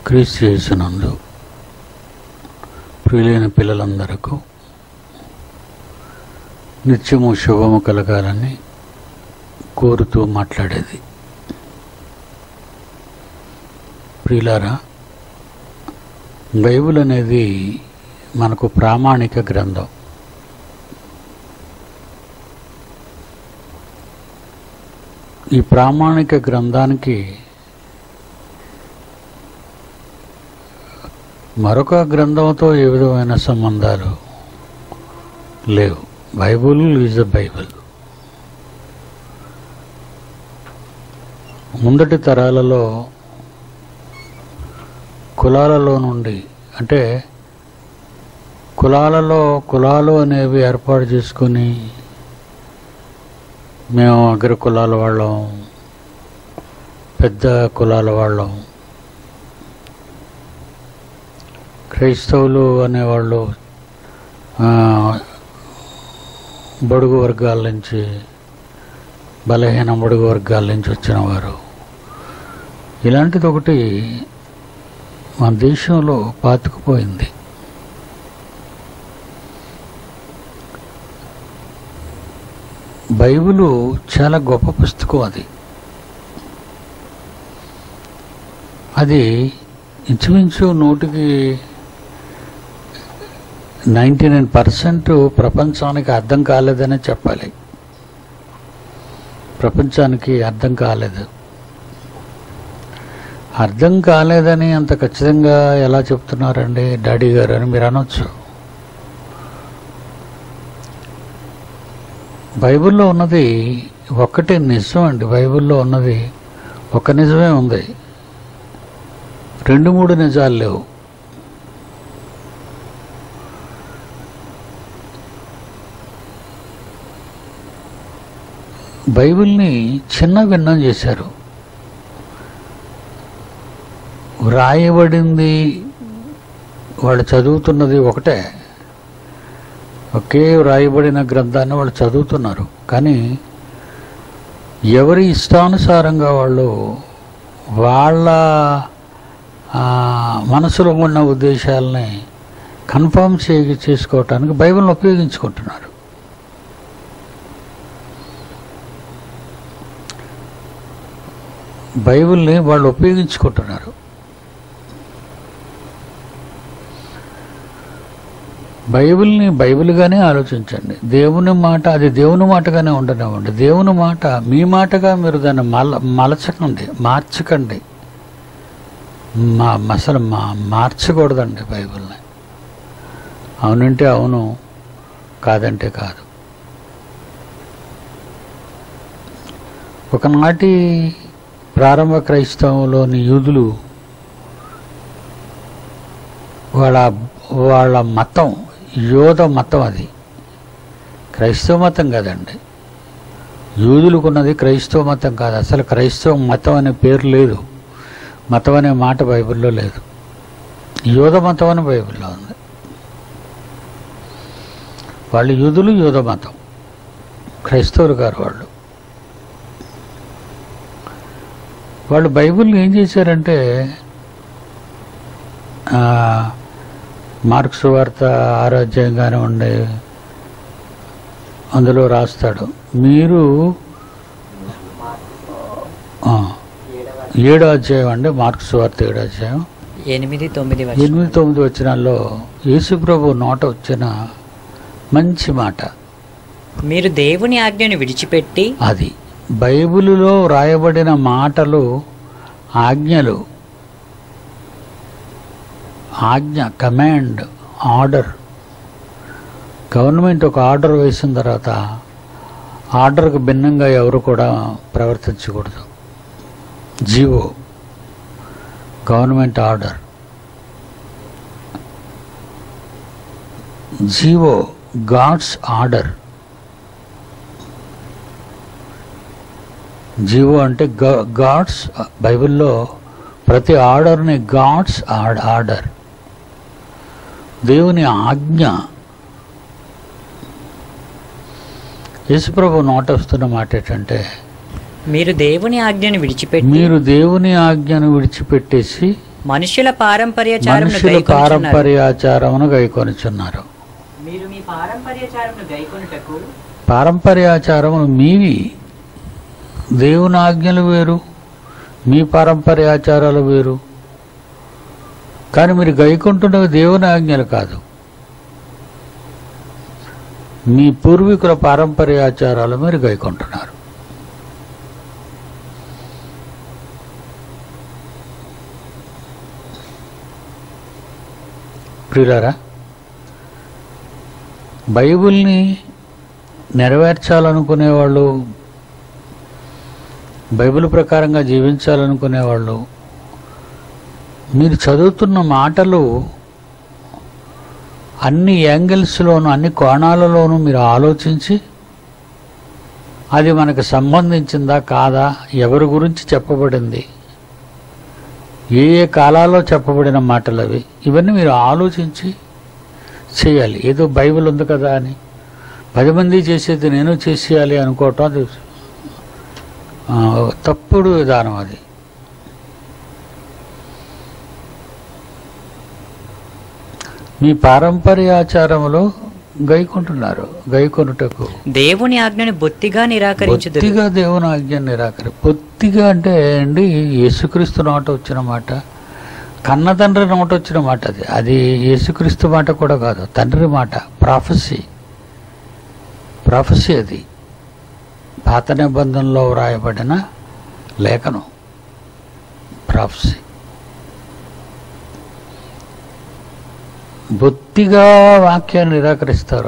క్రీస్తు చేసినందు ప్రియులైన పిల్లలందరకు నిత్యము శుభము కలగాలని కోరుతూ మాట్లాడేది ప్రియులారా బైబిల్ అనేది మనకు ప్రామాణిక గ్రంథం ఈ ప్రామాణిక గ్రంథానికి మరొక గ్రంథంతో ఏ విధమైన సంబంధాలు లేవు బైబుల్ ఈజ్ ద బైబిల్ ముందటి తరాలలో కులాలలో నుండి అంటే కులాలలో కులాలు అనేవి ఏర్పాటు చేసుకొని మేము అగ్ర కులాల వాళ్ళం పెద్ద కులాల వాళ్ళం క్రైస్తవులు అనేవాళ్ళు ఆ, బడుగు వర్గాల నుంచి బలహీన బడుగు వర్గాల నుంచి వచ్చిన వారు ఇలాంటిది ఒకటి మన దేశంలో పాతుకుపోయింది బైబిలు చాలా గొప్ప పుస్తకం అది అది ఇంచుమించు నూటికి నైంటీ నైన్ పర్సెంట్ ప్రపంచానికి అర్థం కాలేదనే చెప్పాలి ప్రపంచానికి అర్థం కాలేదు అర్థం కాలేదని అంత ఖచ్చితంగా ఎలా చెప్తున్నారండి డాడీ గారు అని మీరు అనొచ్చు బైబిల్లో ఉన్నది ఒక్కటే నిజం అండి బైబిల్లో ఉన్నది ఒక నిజమే ఉంది రెండు మూడు నిజాలు లేవు బైబిల్ని చిన్న భిన్నం చేశారు వ్రాయబడింది వాళ్ళు చదువుతున్నది ఒకటే ఒకే వ్రాయబడిన గ్రంథాన్ని వాళ్ళు చదువుతున్నారు కానీ ఎవరి ఇష్టానుసారంగా వాళ్ళు వాళ్ళ ఆ, మనసులో ఉన్న ఉద్దేశాలని కన్ఫర్మ్ చే చేసుకోవటానికి బైబిల్ని ఉపయోగించుకుంటున్నారు బైబిల్ని వాళ్ళు ఉపయోగించుకుంటున్నారు బైబిల్ని బైబిల్గానే ఆలోచించండి దేవుని మాట అది దేవుని మాటగానే ఉండనివ్వండి దేవుని మాట మీ మాటగా మీరు దాన్ని మల మలచకండి మార్చకండి మా అసలు మా మార్చకూడదండి బైబిల్ని అవునంటే అవును కాదంటే కాదు ఒకనాటి ప్రారంభ క్రైస్తవంలోని యూదులు వాళ్ళ వాళ్ళ మతం యోధ మతం అది క్రైస్తవ మతం కాదండి యూదులకున్నది క్రైస్తవ మతం కాదు అసలు క్రైస్తవ మతం అనే పేరు లేదు మతం అనే మాట బైబిల్లో లేదు యోధ మతం అని బైబిల్లో ఉంది వాళ్ళు యూదులు యోధ మతం క్రైస్తవులు గారు వాళ్ళు వాళ్ళు బైబిల్ని ఏం చేశారంటే ఆ, మార్క్స్ వార్త ఆరోగ్యం కానివ్వండి అందులో రాస్తాడు మీరు ఆ, ఏడో అధ్యాయం అండి మార్క్స్ వార్త ఏడో అధ్యాయం ఎనిమిది తొమ్మిది వర్షం ఎనిమిది తొమ్మిది వచ్చినాల్లో యేసుప్రభు నోట వచ్చిన మంచి మాట మీరు దేవుని ఆజ్ఞను విడిచిపెట్టి అది బైబిలులో వ్రాయబడిన మాటలు ఆజ్ఞలు ఆజ్ఞ కమాండ్ ఆర్డర్ గవర్నమెంట్ ఒక ఆర్డర్ వేసిన తర్వాత ఆర్డర్కు భిన్నంగా ఎవరు కూడా ప్రవర్తించకూడదు GO government order GO god's order GO అంటే గా- గాడ్స్ బైబిల్లో ప్రతి ఆర్డర్ని గాడ్స్ ఆర్డ్ ఆర్డర్ దేవుని ఆజ్ఞ యేసుప్రభు నోట వస్తున్న మాట ఏంటంటే మీరు దేవుని ఆజ్ఞను విడిచిపెట్టి మీరు దేవుని ఆజ్ఞను విడిచిపెట్టేసి మనుషుల పారంపర్యాచారమును మనుషుల గైకొనుచున్నారు. పారంపర్యాచారమును గైకొనిచున్నారు మీరు మీ పారంపర్యాచారమును గైకొనుటకు పారంపర్యాచారములు మీవి దేవుని ఆజ్ఞలు వేరు మీ పారంపర్యాచారాలు వేరు కానీ మీరు గైకుంటున్నవి దేవుని ఆజ్ఞలు కాదు మీ పూర్వీకుల పారంపర్యాచారాలు మీరు గైకుంటున్నారు ప్రియులారా బైబిల్ని నెరవేర్చాలనుకునే వాళ్ళు బైబిల్ ప్రకారంగా జీవించాలనుకునే వాళ్ళు మీరు చదువుతున్న మాటలు అన్ని యాంగిల్స్లోనూ అన్ని కోణాలలోనూ మీరు ఆలోచించి అది మనకు సంబంధించిందా కాదా ఎవరి గురించి చెప్పబడింది ఏ ఏ కాలాల్లో చెప్పబడిన మాటలు అవి ఇవన్నీ మీరు ఆలోచించి చేయాలి ఏదో బైబిల్ ఉంది కదా అని పది మంది చేసేది నేను చేసేయాలి అనుకోవటం అది ఆ, తప్పుడు విధానం అది మీ పారంపర్యాచారములో గైకుంటున్నారు గైకొనుటకు దేవుని ఆజ్ఞను బొత్తిగా నిరాకరించుదురు బొత్తిగా దేవుని ఆజ్ఞ నిరాకరి బొత్తిగా అంటే అండి యేసుక్రీస్తు నోట వచ్చిన మాట కన్న తండ్రి నోట వచ్చిన మాట అది అది యేసుక్రీస్తు మాట కూడా కాదు తండ్రి మాట ప్రాఫెసీ ప్రాఫెసీ అది పాత నిబంధనలో వ్రాయబడిన లేఖనం ప్రాఫెసీ బొత్తిగా వాక్యాన్ని నిరాకరిస్తారు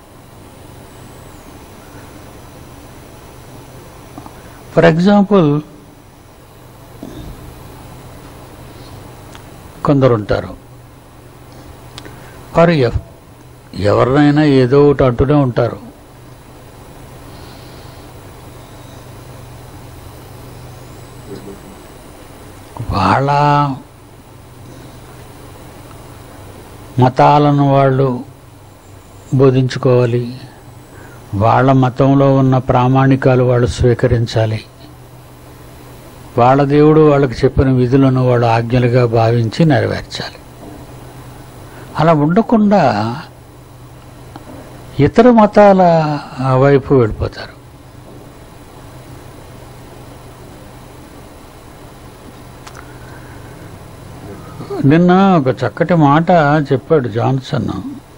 ఫర్ ఎగ్జాంపుల్ కొందరు ఉంటారు వారు ఎవ్- ఎవరినైనా ఏదో ఒకటి అంటూనే ఉంటారు వాళ్ళ మతాలను వాళ్ళు బోధించుకోవాలి వాళ్ళ మతంలో ఉన్న ప్రామాణికాలు వాళ్ళు స్వీకరించాలి వాళ్ళ దేవుడు వాళ్ళకి చెప్పిన విధులను వాళ్ళు ఆజ్ఞలుగా భావించి నెరవేర్చాలి అలా ఉండకుండా ఇతర మతాల వైపు వెళ్ళిపోతారు నిన్న ఒక చక్కటి మాట చెప్పాడు జాన్సన్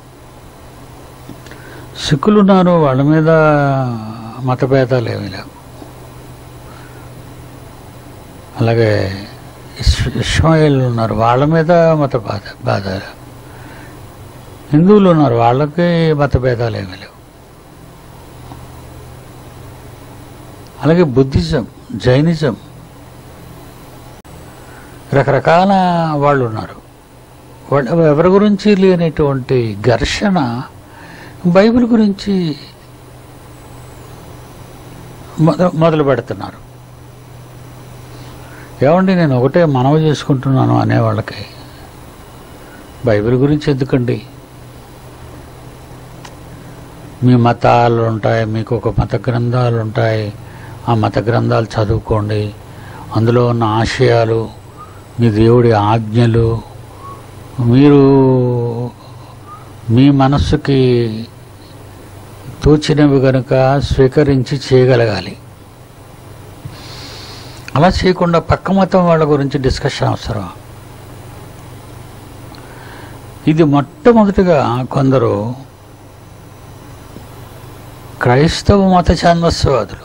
సిక్కులు ఉన్నారు వాళ్ళ మీద మతభేదాలు ఏమీ లేవు అలాగే ఇస్- ఇస్మాయిల్ ఉన్నారు వాళ్ళ మీద మత బాధ బాధ హిందువులు ఉన్నారు వాళ్ళకి మతభేదాలు ఏమీ లేవు అలాగే బుద్ధిజం జైనిజం రకరకాల వాళ్ళు ఉన్నారు వాళ్ళు ఎవరి గురించి లేనటువంటి ఘర్షణ బైబిల్ గురించి మొద మొదలు పెడుతున్నారు ఏమండి నేను ఒకటే మనవి చేసుకుంటున్నాను అనే వాళ్ళకి బైబిల్ గురించి ఎందుకండి మీ మతాలు ఉంటాయి మీకు ఒక మత గ్రంథాలు ఉంటాయి ఆ మత గ్రంథాలు చదువుకోండి అందులో ఉన్న ఆశయాలు మీ దేవుడి ఆజ్ఞలు మీరు మీ మనస్సుకి తోచినవి కనుక స్వీకరించి చేయగలగాలి అలా చేయకుండా పక్క మతం వాళ్ళ గురించి డిస్కషన్ అవసరం ఇది మొట్టమొదటిగా కొందరు క్రైస్తవ మత ఛాందస్వాదులు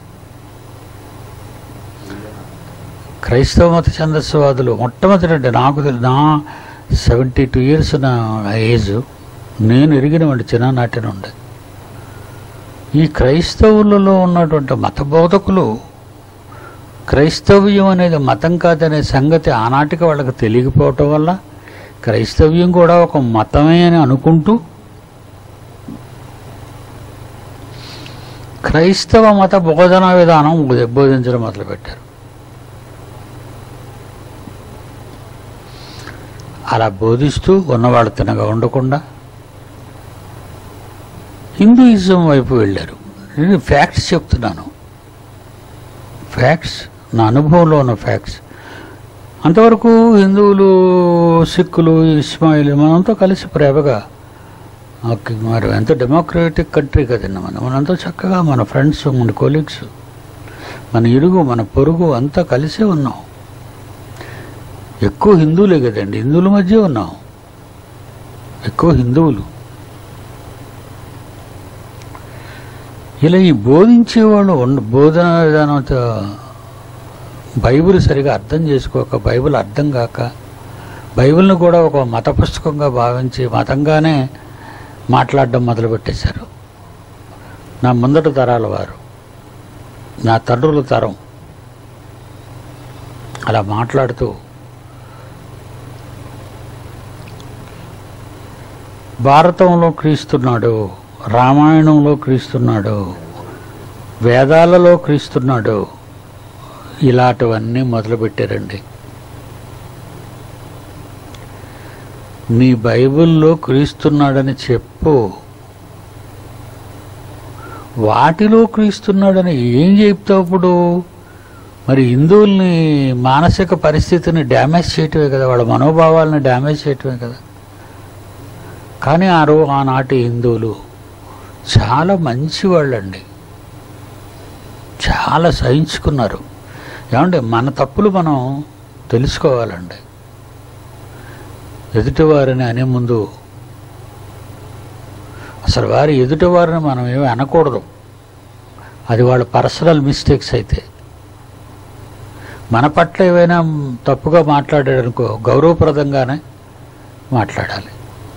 క్రైస్తవ మత ఛందస్వాదులు మొట్టమొదటి అంటే నాకు తెలి- నా సెవెంటీ టూ ఇయర్స్ నా ఏజ్ నేను ఎరిగినవండి చిన్ననాటి నుండి ఈ క్రైస్తవులలో ఉన్నటువంటి మత బోధకులు క్రైస్తవ్యం అనేది మతం కాదనే సంగతి ఆనాటికి వాళ్ళకి తెలియకపోవటం వల్ల క్రైస్తవ్యం కూడా ఒక మతమే అని అనుకుంటూ క్రైస్తవ మత బోధనా విధానం బోధ- బోధించడం మొదలుపెట్టారు అలా బోధిస్తూ ఉన్నవాళ్ళు తినగా ఉండకుండా హిందూయిజం వైపు వెళ్ళారు నేను ఫ్యాక్ట్స్ చెప్తున్నాను ఫ్యాక్ట్స్ నా అనుభవంలో ఉన్న ఫ్యాక్ట్స్ అంతవరకు హిందువులు సిక్కులు ఇస్మాయిల్ మనంతా కలిసి ప్రేమగా ఓకే, మరి ఎంత డెమోక్రటిక్ కంట్రీ కదండి మనం మనంతా చక్కగా మన ఫ్రెండ్స్ మన కొలీగ్స్ మన ఇరుగు మన పొరుగు అంతా కలిసే ఉన్నాం ఎక్కువ హిందువులే కదండి హిందువుల మధ్య ఉన్నాం ఎక్కువ హిందువులు ఇలా ఈ బోధించేవాళ్ళు ఉండ బోధన విధానంతో బైబిల్ సరిగా అర్థం చేసుకోక బైబిల్ అర్థం కాక బైబిల్ని కూడా ఒక మత పుస్తకంగా భావించి మతంగానే మాట్లాడడం మొదలుపెట్టేశారు నా ముందటి తరాల వారు నా తండ్రుల తరం అలా మాట్లాడుతూ భారతంలో క్రీస్తున్నాడు రామాయణంలో క్రీస్తున్నాడు వేదాలలో క్రీస్తున్నాడు ఇలాంటివన్నీ మొదలుపెట్టారండి నీ బైబిల్లో క్రీస్తున్నాడని చెప్పు వాటిలో క్రీస్తున్నాడని ఏం చెప్తావు ఇప్పుడు మరి హిందువుల్ని మానసిక పరిస్థితిని డ్యామేజ్ చేయటమే కదా వాళ్ళ మనోభావాలను డ్యామేజ్ చేయటమే కదా కానీ ఆ రో ఆనాటి హిందువులు చాలా మంచి వాళ్ళండి చాలా సహించుకున్నారు ఏమంటే మన తప్పులు మనం తెలుసుకోవాలండి ఎదుటివారిని అనే ముందు అసలు వారి ఎదుటివారిని మనం ఏమి అనకూడదు అది వాళ్ళ పర్సనల్ మిస్టేక్స్ అయితే మన పట్ల ఏవైనా తప్పుగా మాట్లాడాడనుకో గౌరవప్రదంగానే మాట్లాడాలి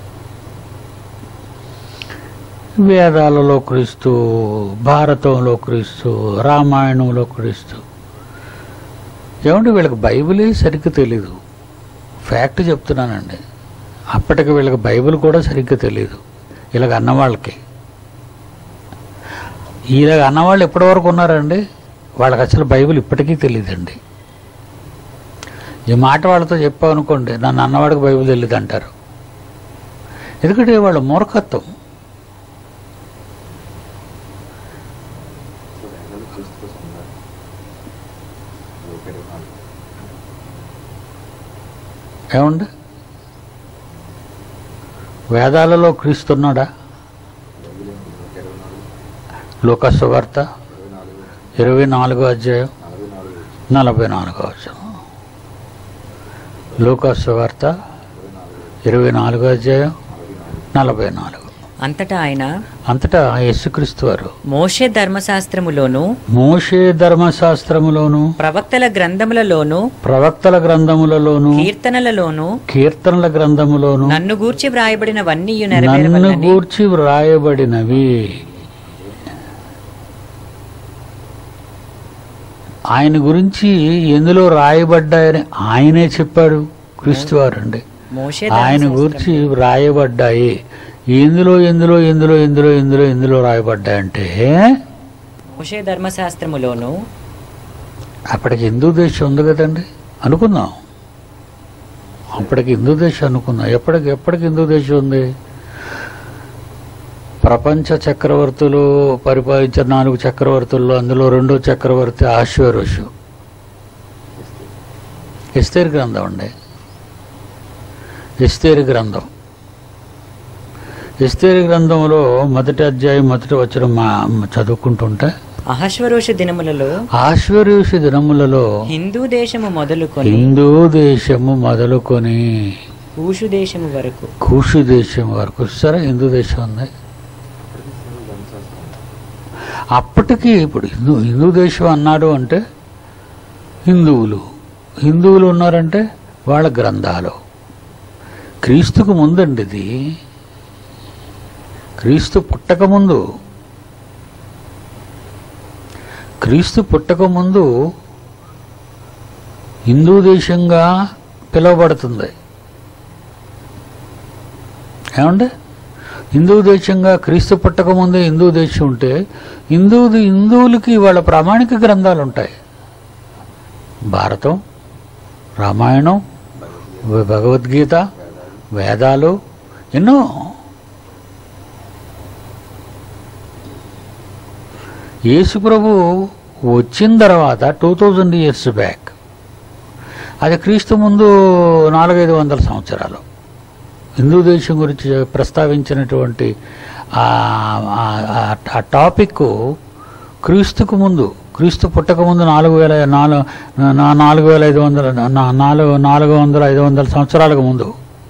వేదాలలో క్రీస్తు భారతంలో క్రీస్తు రామాయణంలో క్రీస్తు ఏమంటే వీళ్ళకి బైబిలే సరిగ్గా తెలీదు ఫ్యాక్ట్ చెప్తున్నానండి అప్పటికి వీళ్ళకి బైబిల్ కూడా సరిగ్గా తెలియదు ఇలాగ అన్నవాళ్ళకి ఇలాగ అన్నవాళ్ళు ఎప్పటి వరకు ఉన్నారండి వాళ్ళకి అసలు బైబిల్ ఇప్పటికీ తెలియదండి ఈ మాట వాళ్ళతో చెప్పావు అనుకోండి నన్ను అన్నవాడికి బైబిల్ తెలియదు అంటారు ఎందుకంటే వాళ్ళ మూర్ఖత్వం ఏమండి వేదాలలో క్రీస్తున్నాడా లోకస్ వార్త ఇరవై నాలుగో అధ్యాయం నలభై నాలుగో అధ్యాయం లోకస్ వార్త ఇరవై నాలుగో అధ్యాయం నలభై నాలుగు అంతటా ఆయన అంతటా యేసుక్రీస్తు వారు మోషే ధర్మశాస్త్రములోను మోషే ధర్మశాస్త్రములోను ప్రవక్తల గ్రంథములలోను ప్రవక్తల గ్రంథములలోను కీర్తనలలోను కీర్తనల గ్రంథములోను నన్ను గూర్చి వ్రాయబడినవన్నీ నన్ను నెరవేరవలనని గూర్చి వ్రాయబడినవి ఆయన గురించి ఎందులో రాయబడ్డాయని ఆయనే చెప్పాడు క్రీస్తు వారండి మోషే ఆయన గురించి వ్రాయబడ్డాయి ఎందులో ఎందులో ఎందులో ఎందులో ఎందులో ఎందులో రాయబడ్డాయంటే మోషే ధర్మశాస్త్రములోను అప్పటికి హిందూ దేశం ఉంది కదండి అనుకుందాం అప్పటికి హిందూ దేశం అనుకుందాం ఎప్పటికి ఎప్పటికి హిందూ దేశం ఉంది ప్రపంచ చక్రవర్తులు పరిపాలించిన నాలుగు చక్రవర్తుల్లో అందులో రెండో చక్రవర్తి ఆశ్వరుషు ఎస్తేరు గ్రంథం అండి ఎస్తేరు గ్రంథం ఎస్తేరు గ్రంథంలో మొదటి అధ్యాయం మొదటి వచ్చిన మా చదువుకుంటుంటే అహశ్వరోష దినములలో ఆశ్వర్యూష దినములలో హిందూ దేశము మొదలుకొని హిందూ దేశము మొదలుకొని కూషు దేశము వరకు కూషు దేశం వరకు సరే హిందూ దేశం ఉంది అప్పటికి ఇప్పుడు హిందూ హిందూ దేశం అన్నాడు అంటే హిందువులు హిందువులు ఉన్నారంటే వాళ్ళ గ్రంథాలు క్రీస్తుకు ముందండి ఇది క్రీస్తు పుట్టక ముందు క్రీస్తు పుట్టక ముందు హిందూ దేశంగా పిలువబడుతుంది ఏమండి హిందూ దేశంగా క్రీస్తు పుట్టక ముందే హిందూ దేశం ఉంటే హిందూ హిందువులకి వాళ్ళ ప్రామాణిక గ్రంథాలు ఉంటాయి భారతం రామాయణం భగవద్గీత వేదాలు ఎన్నో యేసు ప్రభు వచ్చిన తర్వాత టూ థౌజండ్ ఇయర్స్ బ్యాక్ అది క్రీస్తు ముందు నాలుగైదు వందల సంవత్సరాలు హిందూ దేశం గురించి ప్రస్తావించినటువంటి ఆ- ఆ- ఆ- ఆ టాపిక్ క్రీస్తుకు ముందు క్రీస్తు పుట్టక ముందు నాలుగు వేల నాలుగు నా- నాలుగు వేల ఐదు వందల నా- నాలుగు నాలుగు వందల ఐదు వందల సంవత్సరాలకు ముందు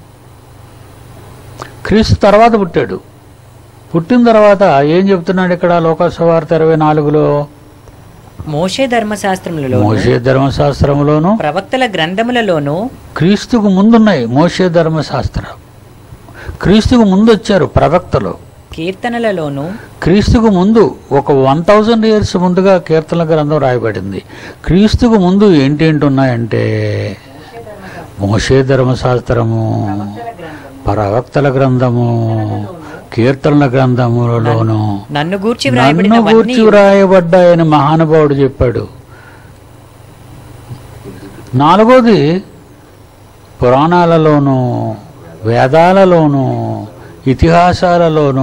క్రీస్తు తర్వాత పుట్టాడు పుట్టిన తర్వాత ఏం చెప్తున్నాడు ఇక్కడ లోకసవార్త ఇరవై నాలుగులో మోషే ధర్మశాస్త్రములలో మోషే ధర్మశాస్త్రములోను ప్రవక్తల గ్రంథములలోను క్రీస్తుకు ముందున్నాయి మోషే ధర్మశాస్త్రం క్రీస్తుకు ముందు వచ్చారు ప్రవక్తలు కీర్తనలలోను క్రీస్తుకు ముందు ఒక వన్ థౌజండ్ ఇయర్స్ ముందుగా కీర్తన గ్రంథం రాయబడింది క్రీస్తుకు ముందు ఏంటేంటి ఉన్నాయంటే మోషే ధర్మశాస్త్రము ప్రవక్తల గ్రంథము కీర్తనల గ్రంథములలోను నన్ను గూర్చి నన్ను వ్రాయబడినవన్నీ గూర్చి వ్రాయబడ్డాయని మహానుభావుడు చెప్పాడు నాలుగోది పురాణాలలోనూ వేదాలలోనూ ఇతిహాసాలలోనూ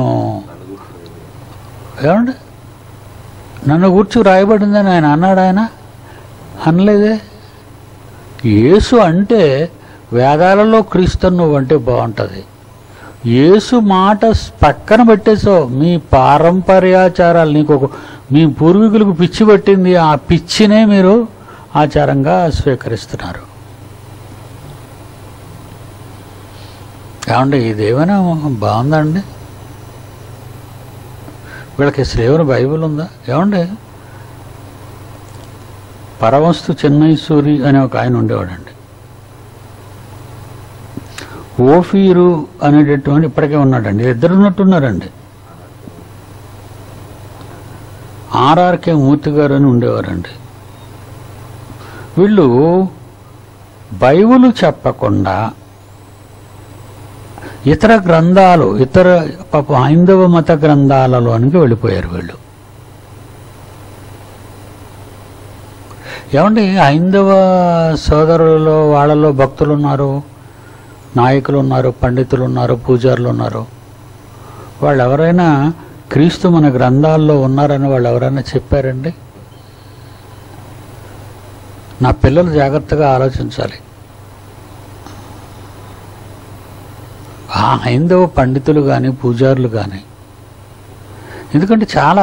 ఏమండి నన్ను గూర్చి వ్రాయబడిందని ఆయన అన్నాడు ఆయన అనలేదే యేసు అంటే వేదాలలో క్రీస్తు నువ్వు అంటే బాగుంటుంది యేసు మాట పక్కన పెట్టేసావు మీ పారంపర్యాచారాలు నీకు ఒక మీ పూర్వీకులకు పిచ్చి పట్టింది ఆ పిచ్చినే మీరు ఆచారంగా స్వీకరిస్తున్నారు ఏమండి ఇదేమైనా బాగుందండి వీళ్ళకి అసలు ఏమైనా బైబిల్ ఉందా ఏమండి పరవస్తు చెన్నై సూరి అనే ఒక ఆయన ఉండేవాడండి ఓఫీరు అనేటటువంటి ఇప్పటికే ఉన్నాడండి ఇద్దరు ఉన్నట్టున్నారండి ఆర్ఆర్కే మూర్తి గారు అని ఉండేవారండి వీళ్ళు బైబిల్ చెప్పకుండా ఇతర గ్రంథాలు ఇతర పాప హైందవ మత గ్రంథాలలోనికి వెళ్ళిపోయారు వీళ్ళు ఏమండి హైందవ సోదరులలో వాళ్ళలో భక్తులు ఉన్నారు నాయకులు ఉన్నారు పండితులు ఉన్నారు పూజారులు ఉన్నారు వాళ్ళు ఎవరైనా క్రీస్తు మన గ్రంథాల్లో ఉన్నారని వాళ్ళు ఎవరైనా చెప్పారండి నా పిల్లలు జాగ్రత్తగా ఆలోచించాలి ఆ హైందవ పండితులు కానీ పూజారులు కానీ ఎందుకంటే చాలా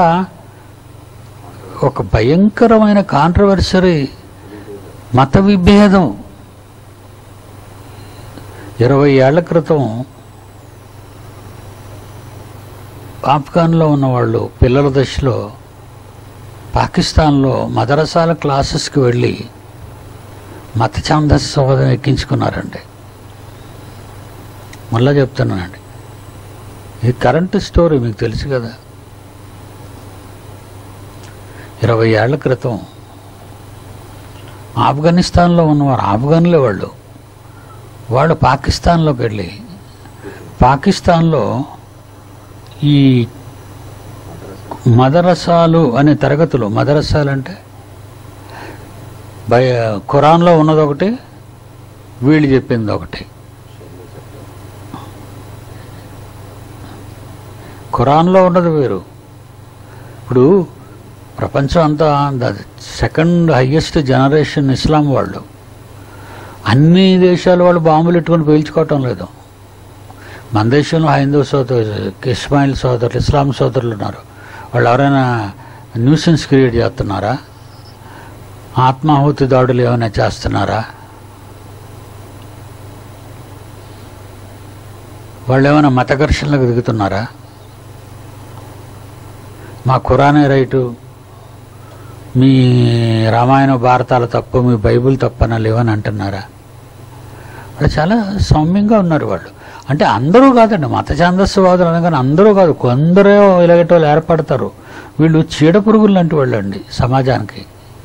ఒక భయంకరమైన కాంట్రవర్సరీ మత విభేదం ఇరవై ఏళ్ల క్రితం ఆఫ్ఘన్లో ఉన్నవాళ్ళు పిల్లల దశలో పాకిస్తాన్లో మదరసాల క్లాసెస్కి వెళ్ళి మత ఛాందస్సోదం ఎక్కించుకున్నారండి మళ్ళా చెప్తున్నానండి ఇది కరెంట్ స్టోరీ మీకు తెలుసు కదా ఇరవై ఏళ్ల క్రితం ఆఫ్ఘనిస్తాన్లో ఉన్నవారు ఆఫ్ఘన్లే వాళ్ళు వాళ్ళు పాకిస్తాన్లోకి వెళ్ళి పాకిస్తాన్లో ఈ మదరసాలు అనే తరగతులు మదరసాలు అంటే బయ ఖురాన్లో ఉన్నది ఒకటి వీళ్ళు చెప్పింది ఒకటి ఖురాన్లో ఉన్నది వేరు ఇప్పుడు ప్రపంచం అంతా సెకండ్ హయ్యెస్ట్ జనరేషన్ ఇస్లాం వాళ్ళు అన్ని దేశాల వాళ్ళు బాంబులు ఎట్టుకొని పేల్చుకోవటం లేదు మన దేశంలో హైందవ సోదరు ఇస్మాయిల్ సోదరులు ఇస్లాం సోదరులు ఉన్నారు వాళ్ళు ఎవరైనా న్యూసెన్స్ క్రియేట్ చేస్తున్నారా ఆత్మాహుతి దాడులు ఏమైనా చేస్తున్నారా వాళ్ళు ఏమైనా మత ఘర్షణలకు దిగుతున్నారా మా ఖురానే రైటు మీ రామాయణ భారతాల తప్పు మీ బైబిల్ తప్పన లేవని అంటున్నారా వాళ్ళు చాలా సౌమ్యంగా ఉన్నారు వాళ్ళు అంటే అందరూ కాదండి మత ఛాందస్సువాదులు అనగానే అందరూ కాదు కొందరే ఇలాగటి వాళ్ళు ఏర్పడతారు వీళ్ళు చీడ పురుగులు లాంటి వాళ్ళు అండి సమాజానికి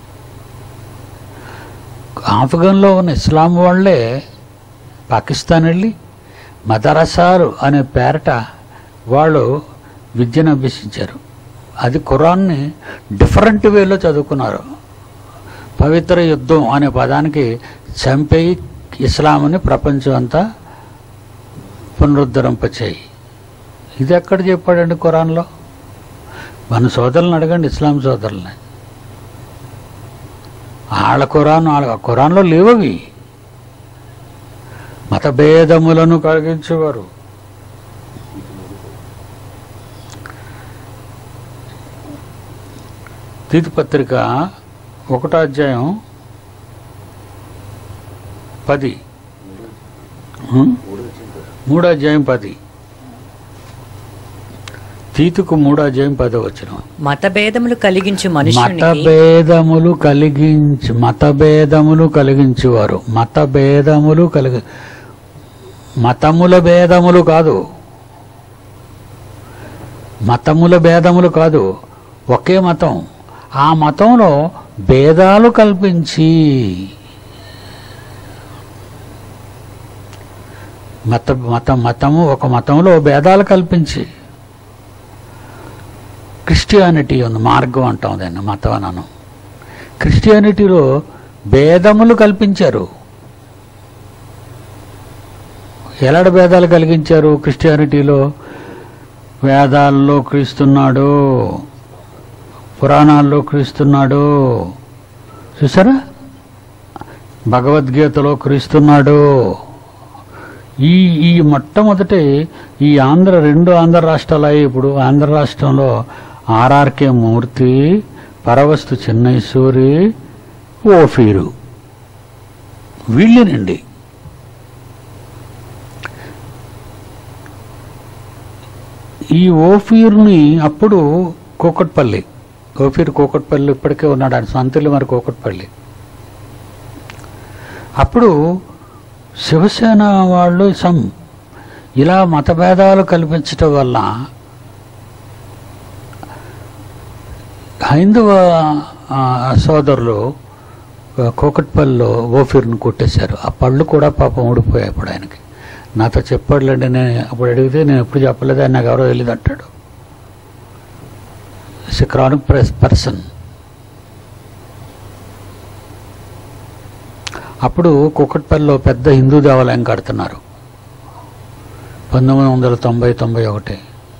ఆఫ్ఘన్లో ఉన్న ఇస్లాం వాళ్ళే పాకిస్తాన్ వెళ్ళి మదరసారు అనే పేరట వాళ్ళు విద్యను అభ్యసించారు అది ఖురాన్ని డిఫరెంట్ వేలో చదువుకున్నారు పవిత్ర యుద్ధం అనే పదానికి చంపేయి ఇస్లాంని ప్రపంచం అంతా పునరుద్ధరింపచేయి ఇది ఎక్కడ చెప్పాడండి ఖురాన్లో మన సోదరులను అడగండి ఇస్లాం సోదరుల్ని వాళ్ళ ఖురాన్ వాళ్ళ ఖురాన్లో లేవవి మతభేదములను కలిగించేవారు తీతు పత్రిక ఒకటో అధ్యాయం పది హ్మ్? మూడో అధ్యాయం పది తీతుకు మూడో అధ్యాయం పదో వచ్చిన మతభేదములు కలిగించు మనుషునికి మతభేదములు కలిగించి మతభేదములు కలిగించేవారు మతభేదములు కలిగి మతముల భేదములు కాదు మతముల భేదములు కాదు ఒకే మతం ఆ మతంలో భేదాలు కల్పించి మత మత మతము ఒక మతంలో భేదాలు కల్పించి క్రిస్టియానిటీ ఉంది మార్గం అంటాం దాన్ని మతం అనను క్రిస్టియానిటీలో భేదములు కల్పించారు ఎలాడ భేదాలు కలిగించారు క్రిస్టియానిటీలో వేదాల్లో క్రీస్తున్నాడు పురాణాల్లో క్రీస్తున్నాడు చూసారా భగవద్గీతలో క్రీస్తున్నాడు ఈ ఈ మొట్టమొదటి ఈ ఆంధ్ర రెండు ఆంధ్ర రాష్ట్రాలు ఇప్పుడు ఆంధ్ర రాష్ట్రంలో ఆర్ఆర్కే మూర్తి పరవస్తు చెన్నైసూరి ఓఫీరు వీళ్ళేనండి ఈ ఓఫీర్ని అప్పుడు కోకట్పల్లి ఓఫీర్ కోకట్పల్లి ఇప్పటికే ఉన్నాడు ఆయన సొంతలు మరి కోకట్పల్లి అప్పుడు శివసేన వాళ్ళు సం ఇలా మతభేదాలు కల్పించటం వల్ల హైందవ ఆ, సోదరులు ఆ, కోకట్పల్లిలో ఓఫీర్ని కొట్టేశారు ఆ పళ్ళు కూడా పాపం ఊడిపోయాయి అప్పుడు ఆయనకి నాతో చెప్పాడులేండి నేను అప్పుడు అడిగితే నేను ఎప్పుడు చెప్పలేదు ఆయన నాకు ఎవరో తెలియదు అంటాడు క్రానిక్ ప్రెస్ పర్సన్ అప్పుడు కుక్కట్పల్లిలో పెద్ద హిందూ దేవాలయం కడుతున్నారు పంతొమ్మిది వందల తొంభై తొంభై ఒకటి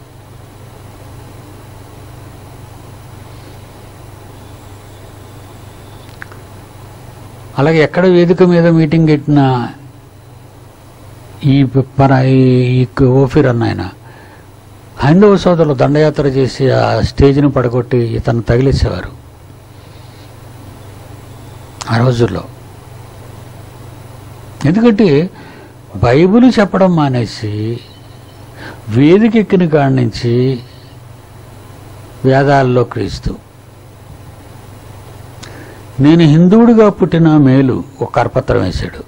అలాగే ఎక్కడ వేదిక మీద మీటింగ్ పెట్టినా ఈ పర ఈ ఓఫీర్ అన్న ఆయన హైందవ సోదరులు దండయాత్ర చేసి ఆ స్టేజ్ని పడగొట్టి ఇతను తగిలేసేవారు ఆ రోజుల్లో ఎందుకంటే బైబిల్ చెప్పడం మానేసి వేదిక ఎక్కిన కాడి నుంచి వేదాల్లో క్రీస్తు నేను హిందువుడిగా పుట్టిన మేలు ఒక కరపత్రం వేశాడు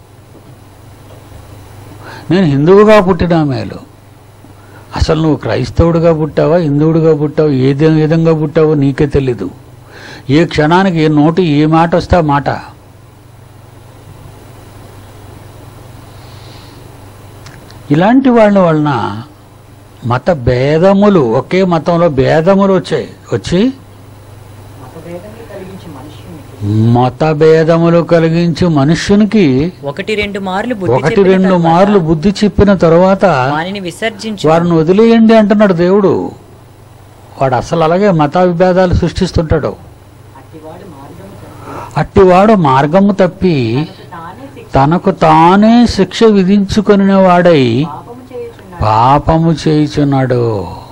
నేను హిందువుగా పుట్టిన మేలు అసలు నువ్వు క్రైస్తవుడిగా పుట్టావా హిందువుడిగా పుట్టావు ఏ దే- విధంగా పుట్టావో నీకే తెలీదు ఏ క్షణానికి ఏ నోటి ఏ మాట వస్తే ఆ మాట ఇలాంటి వాళ్ళ వలన మత భేదములు ఒకే మతంలో భేదములు వచ్చాయి వచ్చి మత భేదములు కలిగించి మనుష్యునికి ఒకటి రెండు మార్లు బుద్ధి ఒకటి చెప్పిన రెండు తరువాత మార్లు బుద్ధి చెప్పిన తరువాత వానిని విసర్జించు వారిని వదిలేయండి అంటున్నాడు దేవుడు వాడు అసలు అలాగే మత విభేదాలు సృష్టిస్తుంటాడు అట్టివాడు మార్గము తప్పి తనకు తానే శిక్ష విధించుకొని వాడై పాపము చేయుచున్నాడు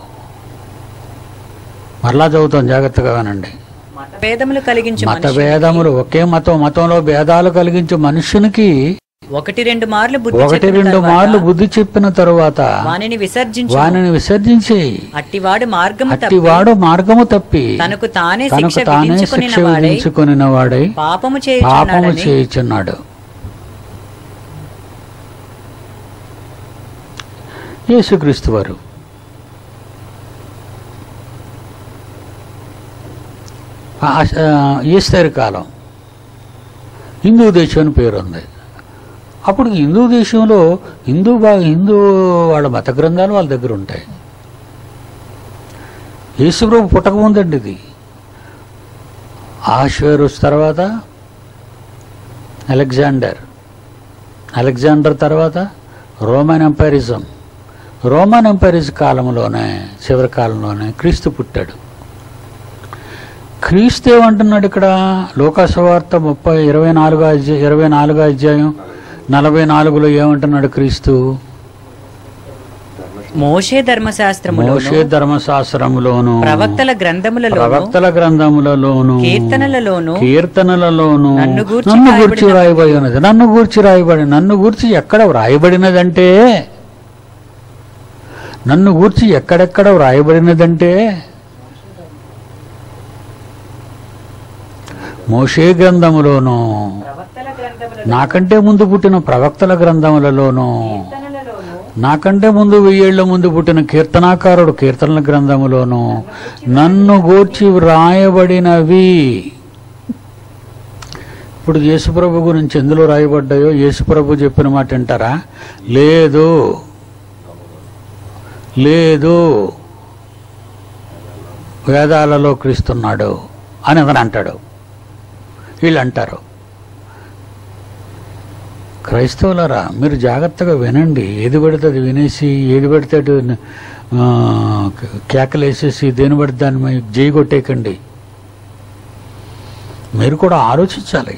మరలా చదువుతాం జాగ్రత్తగా వినండి మతభేదములు కలిగించు మత మనుషునికి భేదములు ఒకే మతం మతంలో భేదాలు కలిగించే మనుషునికి ఒకటి రెండు మార్లు బుద్ధి ఒకటి చెప్పిన రెండు తరువాత మార్లు బుద్ధి చెప్పిన తరువాత వానిని విసర్జించు వానిని విసర్జించి అట్టివాడు మార్గము తప్పి అట్టివాడు మార్గము తప్పి తనకు తానే తనకు శిక్ష తానే విధించుకుని శిక్ష వాడై విధించుకొని వాడై పాపము పాపము చేయుచున్నాడని చేయుచున్నాడు యేసుక్రీస్తు వారు ఆ- ఆ, ఈస్టర్ కాలం హిందూ దేశం అని పేరు ఉంది అప్పుడు హిందూ దేశంలో హిందూ బా హిందూ వాళ్ళ మత గ్రంథాలు వాళ్ళ దగ్గర ఉంటాయి యేసుప్రభు పుట్టకముందండి ఇది ఆశ్వేరుస్ తర్వాత అలెగ్జాండర్ అలెగ్జాండర్ తర్వాత రోమన్ ఎంపైరిజం రోమన్ ఎంపైరిజ్ కాలంలోనే చివరి కాలంలోనే క్రీస్తు పుట్టాడు క్రీస్తు ఏమంటున్నాడు ఇక్కడ లోకాసువార్త ముప్పై ఇరవై నాలుగో అధ్యాయం ఇరవై నాలుగో అధ్యాయం నలభై నాలుగులో ఏమంటున్నాడు క్రీస్తు మోషే ధర్మశాస్త్రములోను మోషే ధర్మశాస్త్రములోను ప్రవక్తల గ్రంథములలోను ప్రవక్తల గ్రంథములలోను కీర్తనలలోను కీర్తనలలోను నన్ను గూర్చి నన్ను గూర్చి రాయబడిన- రాయబడి ఉన్నది నన్ను గూర్చి రాయబడి నన్ను గూర్చి ఎక్కడ వ్రాయబడినదంటే నన్ను గూర్చి ఎక్కడెక్కడ వ్రాయబడినదంటే మోషే గ్రంథములోను నాకంటే ముందు పుట్టిన ప్రవక్తల గ్రంథములలోను నాకంటే ముందు వెయ్యేళ్ల ముందు పుట్టిన కీర్తనాకారుడు కీర్తనల గ్రంథములోను నన్ను గూర్చి వ్రాయబడినవి ఇప్పుడు యేసుప్రభు గురించి ఎందులో రాయబడ్డాయో యేసుప్రభు చెప్పిన మాట వింటారా లేదు లేదు వేదాలలో క్రీస్తున్నాడు అని అతను అంటాడు వీళ్ళు అంటారు క్రైస్తవులరా మీరు జాగ్రత్తగా వినండి ఏది పడితే అది వినేసి ఏది పడితే అటు ఆ, కేకలేసేసి దేని పడితే దాన్ని మీ జై కొట్టేయకండి మీరు కూడా ఆలోచించాలి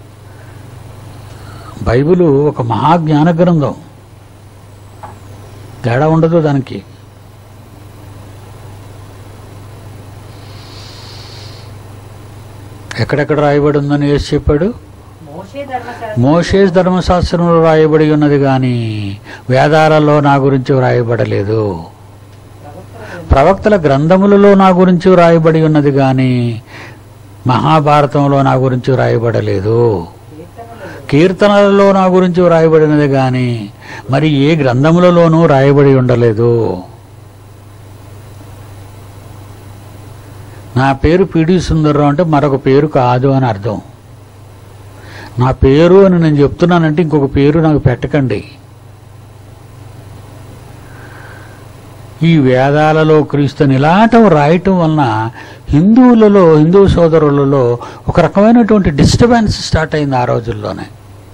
బైబిలు ఒక మహాజ్ఞాన గ్రంథం తేడా ఉండదు దానికి ఎక్కడెక్కడ రాయబడి ఉందని వేసి చెప్పాడు మోషేస్ ధర్మశాస్త్రంలో రాయబడి ఉన్నది కానీ వేదాలలో నా గురించి వ్రాయబడలేదు ప్రవక్తల గ్రంథములలో నా గురించి వ్రాయబడి ఉన్నది కానీ మహాభారతంలో నా గురించి వ్రాయబడలేదు కీర్తనలలో నా గురించి వ్రాయబడినది కానీ మరి ఏ గ్రంథములలోనూ రాయబడి ఉండలేదు నా పేరు పిడి సుందర్రావు అంటే మరొక పేరు కాదు అని అర్థం నా పేరు అని నేను చెప్తున్నానంటే ఇంకొక పేరు నాకు పెట్టకండి ఈ వేదాలలో క్రీస్తుని ఇలాంటివి రాయటం వలన హిందువులలో హిందూ సోదరులలో ఒక రకమైనటువంటి డిస్టర్బెన్స్ స్టార్ట్ అయింది ఆ రోజుల్లోనే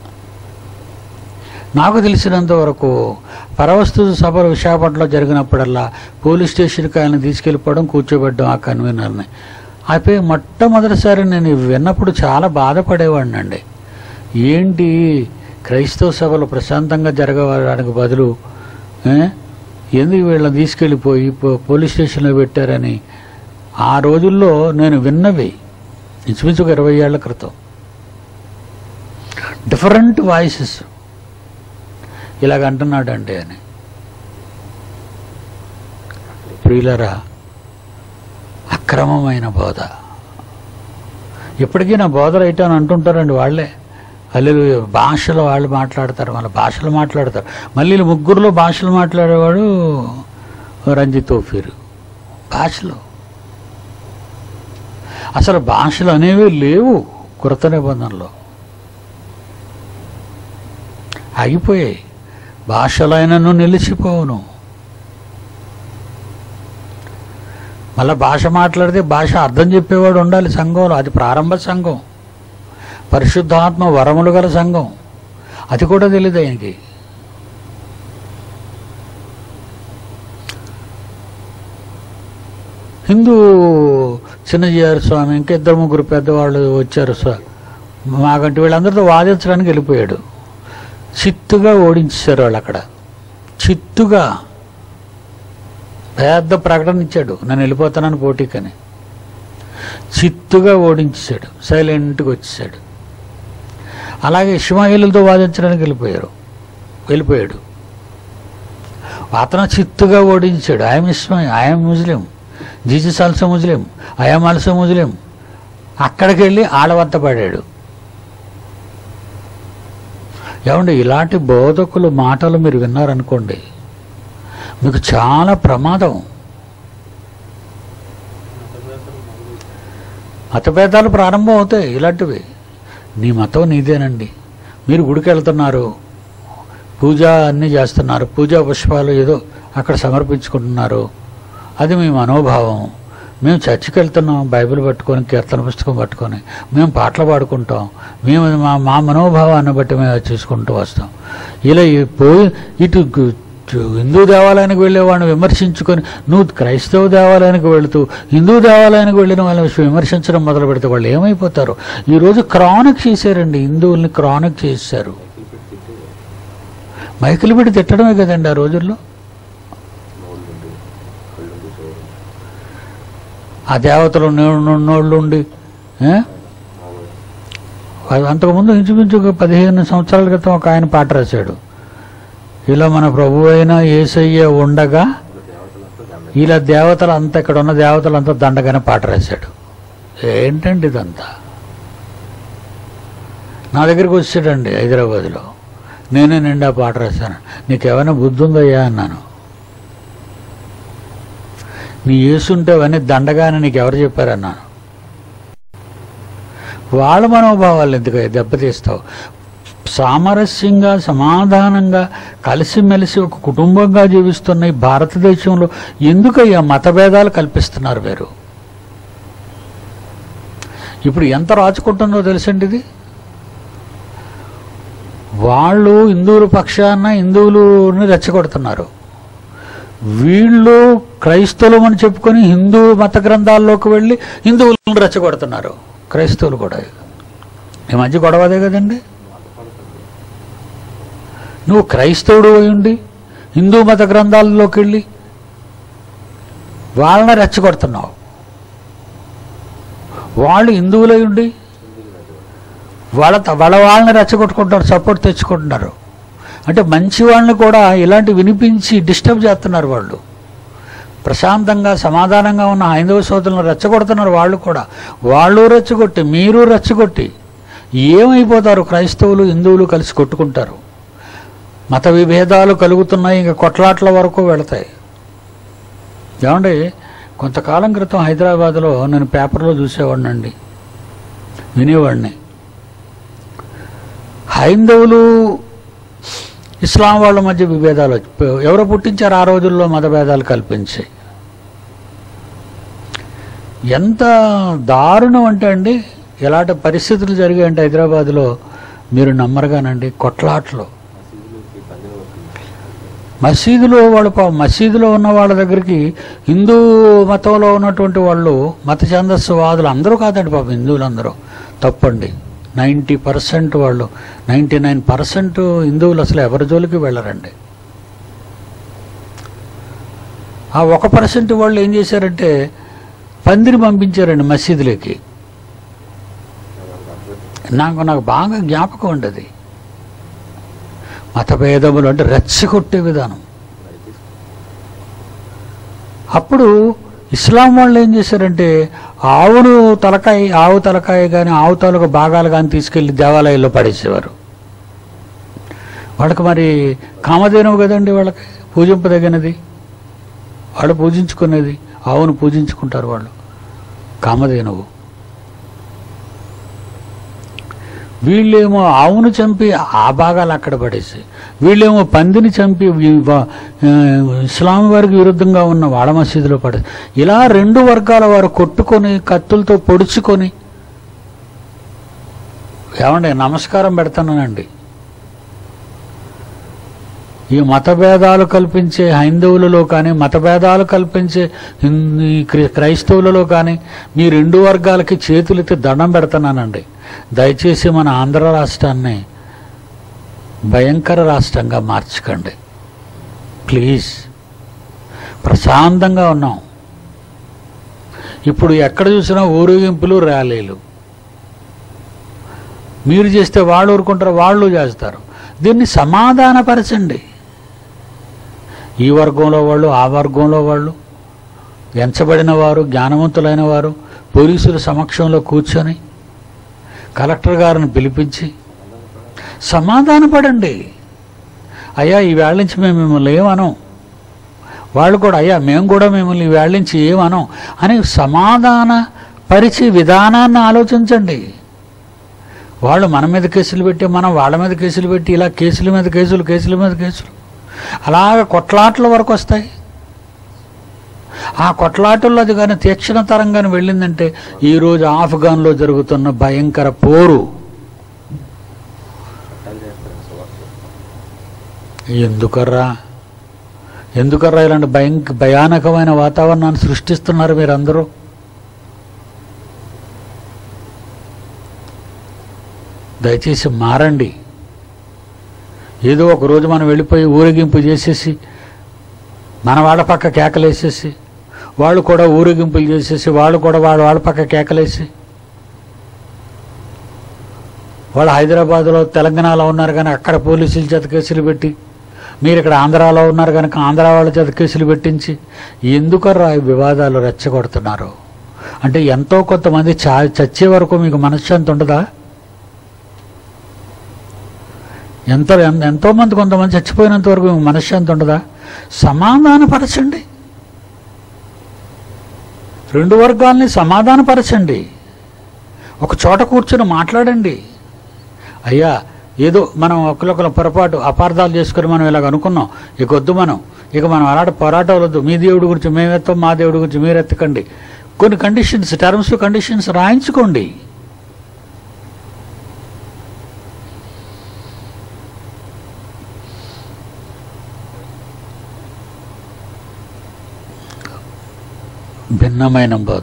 నాకు తెలిసినంత వరకు పరవస్తు సభ విశాఖపట్నంలో జరిగినప్పుడల్లా పోలీస్ స్టేషన్కి ఆయన తీసుకెళ్ళిపోవడం కూర్చోబెట్టడం ఆ కన్వీనర్ని అయిపోయి మొట్టమొదటిసారి నేను ఇవి విన్నప్పుడు చాలా బాధపడేవాడిని అండి ఏంటి క్రైస్తవ సభలు ప్రశాంతంగా జరగడానికి బదులు ఏ, ఎందుకు వీళ్ళని తీసుకెళ్ళిపోయి పో- పోలీస్ స్టేషన్లో పెట్టారని ఆ రోజుల్లో నేను విన్నవి ఇంచుమించుగా ఇరవై ఏళ్ల క్రితం డిఫరెంట్ వాయిసెస్ ఇలాగ అంటున్నాడండి అని ప్రియులరా అక్రమమైన బోధ ఇప్పటికీ నా బోధ రైట్ అని అంటుంటారండి వాళ్ళే అల్లెలు భాషలో వాళ్ళు మాట్లాడతారు వాళ్ళ భాషలు మాట్లాడతారు మళ్ళీ వీళ్ళు ముగ్గురులో భాషలు మాట్లాడేవాడు రంజిత్ ఓఫీరు భాషలు అసలు భాషలు అనేవి లేవు కృత నిబంధనలో ఆగిపోయాయి భాషలైనను నిలిచిపోవును మళ్ళీ భాష మాట్లాడితే భాష అర్థం చెప్పేవాడు ఉండాలి సంఘంలో అది ప్రారంభ సంఘం పరిశుద్ధాత్మ వరములు గల సంఘం అది కూడా తెలియదు ఆయనకి హిందూ చిన్నజీఆర్ స్వామి ఇంకా ఇద్దరు ముగ్గురు పెద్దవాళ్ళు వచ్చారు స్వా- మాకంటే వీళ్ళందరితో వాదించడానికి వెళ్ళిపోయాడు చిత్తుగా ఓడించేశారు వాళ్ళు అక్కడ చిత్తుగా పెద్ద ప్రకటన ఇచ్చాడు నేను వెళ్ళిపోతానని పోటీకని చిత్తుగా ఓడించేశాడు సైలెంట్గా వచ్చేసాడు అలాగే ఇస్మాయిలతో వాదించడానికి వెళ్ళిపోయారు వెళ్ళిపోయాడు అతను చిత్తుగా ఓడించాడు ఐఎమ్ ఇస్మాయి ఐఎమ్ ముస్లిం జీసస్ ఆల్సో ముస్లిం ఐఎమ్ ఆల్సో ముస్లిం అక్కడికి వెళ్ళి ఆడవంత పడాడు ఏమండి ఇలాంటి బోధకులు మాటలు మీరు విన్నారనుకోండి మీకు చాలా ప్రమాదం మతభేదాలు ప్రారంభం అవుతాయి ఇలాంటివి నీ మతం నీదేనండి మీరు గుడికి వెళ్తున్నారు పూజ అన్నీ చేస్తున్నారు పూజా పుష్పాలు ఏదో అక్కడ సమర్పించుకుంటున్నారు అది మీ మనోభావం మేము చర్చికి వెళ్తున్నాం బైబిల్ పట్టుకొని కీర్తన పుస్తకం పట్టుకొని మేము పాటలు పాడుకుంటాం మేము మా మా మనోభావాన్ని బట్టి మేము అది చూసుకుంటూ వస్తాం ఇలా ఈ పోయి ఇటు గు- చు- హిందూ దేవాలయానికి వెళ్ళేవాడిని విమర్శించుకొని నువ్వు క్రైస్తవ దేవాలయానికి వెళుతూ హిందూ దేవాలయానికి వెళ్ళిన వాళ్ళని విమర్శించడం మొదలు పెడితే వాళ్ళు ఏమైపోతారు ఈరోజు క్రానిక్ చేశారండి హిందువుల్ని క్రానిక్ చేశారు మైకులు పెట్టి తిట్టడమే కదండి ఆ రోజుల్లో నోళ్ళుండి కళ్ళుండి చూడండి ఆ దేవతలు నోళ్ళు ఉండి ఏ? మామూలు అంతకుముందు ఇంచుమించు ఒక పదిహేను సంవత్సరాల క్రితం ఒక ఆయన పాట రాశాడు ఇలా మన ప్రభు అయిన ఏసయ్య ఉండగా దేవతలంతా దండ ఇలా దేవతలు అంతా ఇక్కడ ఉన్న దేవతలంతా దండగానే పాట రాశాడు ఏంటండి ఇదంతా నా దగ్గరికి వచ్చాడండి హైదరాబాద్లో నేనే నిండా పాట రాశాను నీకేమైనా బుద్ధి ఉందయ్యా అన్నాను నీ ఏసుంటే అవన్నీ దండగానే నీకు ఎవరు చెప్పారన్నాను వాళ్ళ మనోభావాలు ఎందుకు దెబ్బతీస్తావు సామరస్యంగా సమాధానంగా కలిసిమెలిసి ఒక కుటుంబంగా జీవిస్తున్న ఈ భారతదేశంలో ఎందుకయ్యా మతభేదాలు కల్పిస్తున్నారు మీరు ఇప్పుడు ఎంత రాచుకుంటుందో తెలుసండి ఇది వాళ్ళు హిందువుల పక్షాన హిందువులని రెచ్చగొడుతున్నారు వీళ్ళు క్రైస్తవులు అని చెప్పుకొని హిందూ మత గ్రంథాల్లోకి వెళ్ళి హిందువులను రెచ్చగొడుతున్నారు క్రైస్తవులు కూడా ఈ మధ్య గొడవ అదే కదండి నువ్వు క్రైస్తవుడు అయి ఉండి హిందూ మత గ్రంథాల్లోకి వెళ్ళి వాళ్ళని రెచ్చగొడుతున్నావు వాళ్ళు హిందువులై ఉండి వాళ్ళ వాళ్ళ వాళ్ళని రెచ్చగొట్టుకుంటారు సపోర్ట్ తెచ్చుకుంటున్నారు అంటే మంచి వాళ్ళని కూడా ఇలాంటి వినిపించి డిస్టర్బ్ చేస్తున్నారు వాళ్ళు ప్రశాంతంగా సమాధానంగా ఉన్న హైందవ సోదరులను రెచ్చగొడుతున్నారు వాళ్ళు కూడా వాళ్ళు రెచ్చగొట్టి మీరు రెచ్చగొట్టి ఏమైపోతారు క్రైస్తవులు హిందువులు కలిసి కొట్టుకుంటారు మత విభేదాలు కలుగుతున్నాయి ఇంకా కొట్లాట్ల వరకు వెళతాయి ఏమండి కొంతకాలం క్రితం హైదరాబాద్లో నేను పేపర్లో చూసేవాడినండి వినేవాడిని హైందవులు ఇస్లాం వాళ్ళ మధ్య విభేదాలు వచ్చి ఎవరు పుట్టించారు ఆ రోజుల్లో మతభేదాలు కల్పించి ఎంత దారుణం అంటే అండి ఎలాంటి పరిస్థితులు జరిగాయంటే హైదరాబాద్లో మీరు నమ్మరుగానండి కొట్లాట్లు మసీదులోకి పందెం వస్తుంది మసీదులో వాళ్ళు పాపం మసీదులో ఉన్న వాళ్ళ దగ్గరికి హిందూ మతంలో ఉన్నటువంటి వాళ్ళు మత ఛందస్సు వాదులు అందరూ కాదండి పాపం హిందువులు అందరూ తప్పండి నైంటీ పర్సెంట్ వాళ్ళు నైంటీ నైన్ పర్సెంట్ హిందువులు అసలు ఎవరి జోలికి వెళ్ళరండి ఆ ఒక పర్సెంట్ వాళ్ళు ఏం చేశారంటే పందిరి పంపించారండి మసీదులోకి నాకు నాకు బాగా జ్ఞాపకం ఉండదు మతభేదములు అంటే రెచ్చగొట్టే విధానం అప్పుడు ఇస్లాం వాళ్ళు ఏం చేశారంటే ఆవును తలకాయ ఆవు తలకాయ కానీ ఆవు తాలూకు భాగాలు కానీ తీసుకెళ్లి దేవాలయాల్లో పడేసేవారు వాళ్ళకి మరి కామధేనువు కదండి వాళ్ళకి పూజింపదగినది వాళ్ళు పూజించుకునేది ఆవును పూజించుకుంటారు వాళ్ళు కామధేనువు వీళ్ళేమో ఆవును చంపి ఆ భాగాలు అక్కడ పడేసి వీళ్ళేమో పందిని చంపి వీ- వా- ఆ, ఇస్లాం వారికి విరుద్ధంగా ఉన్న వాడ మసీదులో పడేసి ఇలా రెండు వర్గాల వారు కొట్టుకొని కత్తులతో పొడుచుకొని ఏమండి నమస్కారం పెడతానండి ఈ మతభేదాలు కల్పించే హైందవులలో కానీ మతభేదాలు కల్పించే హిం- ఈ క్రి- క్రైస్తవులలో కానీ మీ రెండు వర్గాలకి చేతులెత్తి దండం పెడుతున్నానండి దయచేసి మన ఆంధ్ర రాష్ట్రాన్ని భయంకర రాష్ట్రంగా మార్చకండి ప్లీజ్ ప్రశాంతంగా ఉన్నాం ఇప్పుడు ఎక్కడ చూసినా ఊరేగింపులు ర్యాలీలు మీరు చేస్తే వాళ్ళు ఊరుకుంటారు వాళ్ళు చేస్తారు దీన్ని సమాధానపరచండి ఈ వర్గంలో వాళ్ళు ఆ వర్గంలో వాళ్ళు ఎంచబడిన వారు జ్ఞానవంతులైన వారు పోలీసుల సమక్షంలో కూర్చొని కలెక్టర్ గారిని పిలిపించి సమాధానపడండి అయ్యా ఈ వేళ నుంచి మేము మిమ్మల్ని ఏమనం వాళ్ళు కూడా అయ్యా మేము కూడా మిమ్మల్ని ఈ వేళ నుంచి ఏమనం అని సమాధాన పరిచే విధానాన్ని ఆలోచించండి వాళ్ళు మన మీద కేసులు పెట్టి మనం వాళ్ళ మీద కేసులు పెట్టి ఇలా కేసుల మీద కేసులు కేసుల మీద కేసులు అలాగ కొట్లాట్ల వరకు వస్తాయి ఆ కొట్లాటల్లో అది కానీ తీక్షణ తరంగానే వెళ్ళిందంటే ఈరోజు ఆఫ్ఘన్లో జరుగుతున్న భయంకర పోరు చట్టాలు చేస్తారు సువార్త ఎందుకర్రా ఎందుకర్రా ఇలాంటి భయం భయానకమైన వాతావరణాన్ని సృష్టిస్తున్నారు మీరందరూ దయచేసి మారండి ఏదో ఒక రోజు మనం వెళ్ళిపోయి ఊరేగింపు చేసేసి మన వాళ్ళ పక్క కేకలేసేసి వాళ్ళు కూడా ఊరేగింపులు చేసేసి వాళ్ళు కూడా వాళ్ళ వాళ్ళ పక్క కేకలేసి వాళ్ళు హైదరాబాద్లో తెలంగాణలో ఉన్నారు కానీ అక్కడ పోలీసుల చేత కేసులు పెట్టి మీరు ఇక్కడ ఆంధ్రాలో ఉన్నారు కనుక ఆంధ్ర వాళ్ళ చేత కేసులు పెట్టించి ఎందుకర్రా ఈ వివాదాలు రెచ్చగొడుతున్నారు అంటే ఎంతో కొంతమంది చా చచ్చే వరకు మీకు మనశ్శాంతి ఉండదా ఎంతో ఎన్- ఎంతో మంది కొంతమంది చచ్చిపోయినంత వరకు మీకు మనశ్శాంతి ఉండదా సమాధానపరచండి రెండు వర్గాల్ని సమాధానపరచండి ఒక చోట కూర్చొని మాట్లాడండి అయ్యా ఏదో మనం ఒకరికొకరు పొరపాటు అపార్థాలు చేసుకొని మనం ఇలాగ అనుకున్నాం ఇక వద్దు మనం ఇక మనం అలాంటి పోరాటాలు వద్దు మీ దేవుడి గురించి మేమెత్తాం మా దేవుడి గురించి మీరు ఎత్తకండి కొన్ని కండిషన్స్ టర్మ్స్ కండిషన్స్ రాయించుకోండి భిన్నమైన బోధ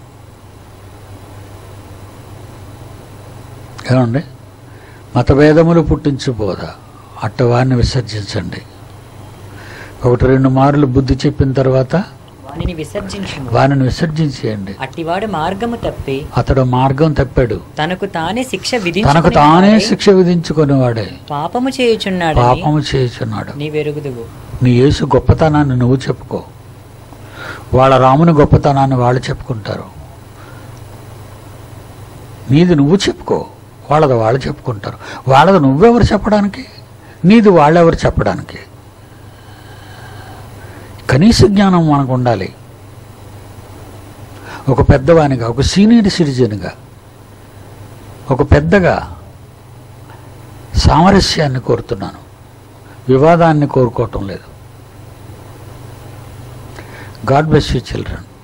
ఏమండి మతభేదములు పుట్టించు బోధ అట్టవాన్ని విసర్జించండి ఒకటి రెండు మార్లు బుద్ధి చెప్పిన తర్వాత వానిని విసర్జించుము వానిని విసర్జించేయండి అట్టివాడు మార్గము తప్పి అతడు మార్గం తప్పాడు తనకు తానే శిక్ష తనకు విధించుకుని తానే వాడై శిక్ష విధించుకునేవాడే పాపము చేయుచున్నాడని పాపము చేయుచున్నాడు నీ వెరుగుదువు నీ యేసు గొప్పతనాన్ని నువ్వు చెప్పుకో వాళ్ళ రాముని గొప్పతనాన్ని వాళ్ళు చెప్పుకుంటారు నీది నువ్వు చెప్పుకో వాళ్ళది వాళ్ళు చెప్పుకుంటారు వాళ్ళది నువ్వెవరు చెప్పడానికి నీది వాళ్ళెవరు చెప్పడానికి కనీస జ్ఞానం మనకు ఉండాలి ఒక పెద్దవానిగా ఒక సీనియర్ సిటిజన్గా ఒక పెద్దగా సామరస్యాన్ని కోరుతున్నాను వివాదాన్ని కోరుకోవటం లేదు గాడ్ బ్లెస్ యూ చిల్డ్రన్